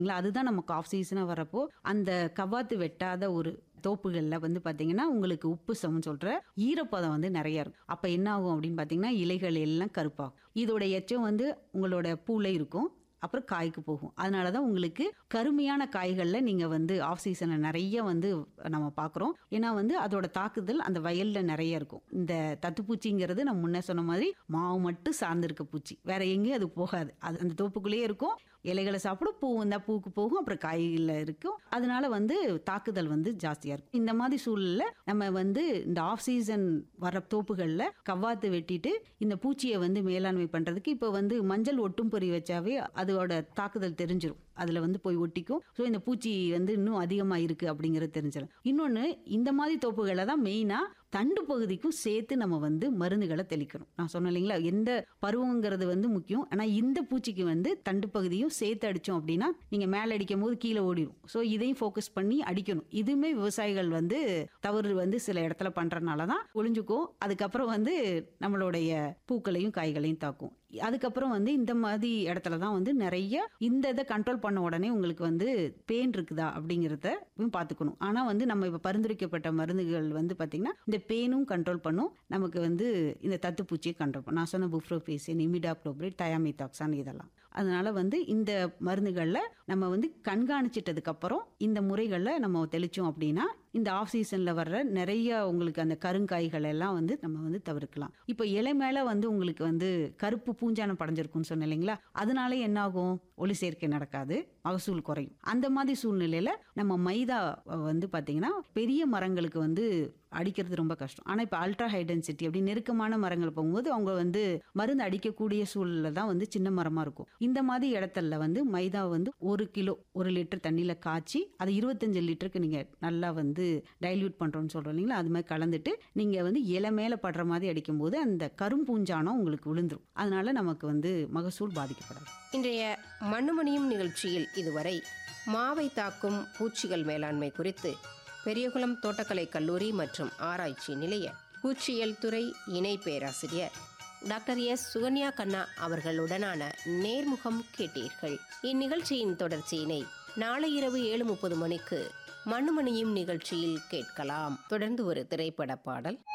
இல்ல அதுதான் நமக்கு ஆஃப் சீசனாக வரப்போ அந்த கவாத்து வெட்டாத ஒரு தோப்புகளில் வந்து பார்த்தீங்கன்னா உங்களுக்கு உப்பு சமம் சொல்கிற ஈரப்பதம் வந்து நிறைய இருக்கும் அப்போ என்ன ஆகும் அப்படின்னு பார்த்தீங்கன்னா இலைகள் எல்லாம் கருப்பாகும் இதோட எச்சம் வந்து உங்களோட பூவில் இருக்கும் அப்புறம் காய்க்கு போகும் அதனால தான் உங்களுக்கு கருமையான காய்களில் நீங்கள் வந்து ஆஃப் சீசனில் நிறைய வந்து நம்ம பார்க்குறோம் ஏன்னா வந்து அதோட தாக்குதல் அந்த வயலில் நிறைய இருக்கும் இந்த தத்துப்பூச்சிங்கிறது நம்ம முன்ன சொன்ன மாதிரி மாவு மட்டும் சார்ந்திருக்க பூச்சி வேற எங்கேயும் அது போகாது அது அந்த தோப்புக்குள்ளேயே இருக்கும் இலைகளை சாப்பிடும் பூ வந்தால் பூக்கு போகும் அப்புறம் காய்களில் இருக்கும் அதனால வந்து தாக்குதல் வந்து ஜாஸ்தியாக இருக்கும் இந்த மாதிரி சூழலில் நம்ம வந்து இந்த ஆஃப் சீசன் வர தோப்புகளில் கவ்வாத்து வெட்டிட்டு இந்த பூச்சியை வந்து மேலாண்மை பண்ணுறதுக்கு இப்போ வந்து மஞ்சள் ஒட்டும் பொறி வச்சாவே அதோட தாக்குதல் தெரிஞ்சிரும் அதில் வந்து போய் ஒட்டிக்கும் ஸோ இந்த பூச்சி வந்து இன்னும் அதிகமாக இருக்குது அப்படிங்கிறது தெரிஞ்சிடும் இன்னொன்று இந்த மாதிரி தோப்புகளை தான் மெயினாக தண்டு பகுதிக்கும் சேர்த்து நம்ம வந்து மருந்துகளை தெளிக்கணும் நான் சொன்னேன் இல்லைங்களா எந்த பருவங்கிறது வந்து முக்கியம் ஆனால் இந்த பூச்சிக்கு வந்து தண்டு பகுதியும் சேர்த்து அடித்தோம் அப்படின்னா நீங்கள் மேலே அடிக்கும் போது கீழே ஓடிடும் ஸோ இதையும் ஃபோக்கஸ் பண்ணி அடிக்கணும் இதுவுமே விவசாயிகள் வந்து தவறு வந்து சில இடத்துல பண்ணுறதுனால தான் ஒளிஞ்சுக்கும் அதுக்கப்புறம் வந்து நம்மளுடைய பூக்களையும் காய்களையும் தாக்கும் அதுக்கப்புறம் வந்து இந்த மாதிரி இடத்துல தான் வந்து நிறைய இந்த இதை கண்ட்ரோல் பண்ண உடனே உங்களுக்கு வந்து பெயின் இருக்குதா அப்படிங்கிறத பார்த்துக்கணும் ஆனால் வந்து நம்ம இப்போ பரிந்துரைக்கப்பட்ட மருந்துகள் வந்து பார்த்திங்கன்னா இந்த பெயினும் கண்ட்ரோல் பண்ணும் நமக்கு வந்து இந்த தத்துப்பூச்சியை கண்ட்ரோல் பண்ணும் நான் சொன்ன புஃப்ரோபேசின் இமிடாக்ளோபிரேட் தயாமிதாக்சான் இதெல்லாம் அதனால வந்து இந்த மருந்துகளில் நம்ம வந்து கண்காணிச்சிட்டதுக்கப்புறம் இந்த முறைகளில் நம்ம தெளித்தோம் அப்படின்னா இந்த ஆஃப் சீசனில் வர்ற நிறைய உங்களுக்கு அந்த கருங்காய்கள் எல்லாம் வந்து நம்ம வந்து தவிர்க்கலாம் இப்போ இலை மேலே வந்து உங்களுக்கு வந்து கருப்பு பூஞ்சானம் படைஞ்சிருக்கும்னு சொன்னேன் இல்லைங்களா அதனால என்ன ஆகும் ஒளி சேர்க்கை நடக்காது மகசூல் குறையும் அந்த மாதிரி சூழ்நிலையில் நம்ம மைதா வந்து பார்த்தீங்கன்னா பெரிய மரங்களுக்கு வந்து அடிக்கிறது ரொம்ப கஷ்டம் ஆனால் இப்போ அல்ட்ரா ஹை டென்சிட்டி அப்படி நெருக்கமான மரங்கள் போகும்போது அவங்க வந்து மருந்து அடிக்கக்கூடிய சூழலில் தான் வந்து சின்ன மரமாக இருக்கும் இந்த மாதிரி இடத்துல வந்து மைதா வந்து ஒரு கிலோ ஒரு லிட்டர் தண்ணியில் காய்ச்சி அதை இருபத்தஞ்சு லிட்டருக்கு நீங்கள் நல்லா வந்து டைல்யூட் பண்ணுறோன்னு சொல்கிறோம் இல்லைங்களா அது மாதிரி கலந்துட்டு நீங்கள் வந்து இலை மேலே படுற மாதிரி அடிக்கும்போது அந்த கரும்பூஞ்சானம் உங்களுக்கு விழுந்துரும் அதனால நமக்கு வந்து மகசூல் பாதிக்கப்படாது இன்றைய மண்ணுமணியும் நிகழ்ச்சியில் இதுவரை மாவை தாக்கும் பூச்சிகள் மேலாண்மை குறித்து பெரியகுளம் தோட்டக்கலை கல்லூரி மற்றும் ஆராய்ச்சி நிலைய பூச்சியியல் துறை இணை பேராசிரியர் டாக்டர் எஸ் சுகன்யா கண்ணா அவர்களுடனான நேர்முகம் கேட்டீர்கள் இந்நிகழ்ச்சியின் தொடர்ச்சியினை நாளை இரவு ஏழு முப்பது மணிக்கு மண்ணுமணியும் நிகழ்ச்சியில் கேட்கலாம் தொடர்ந்து ஒரு திரைப்பட பாடல்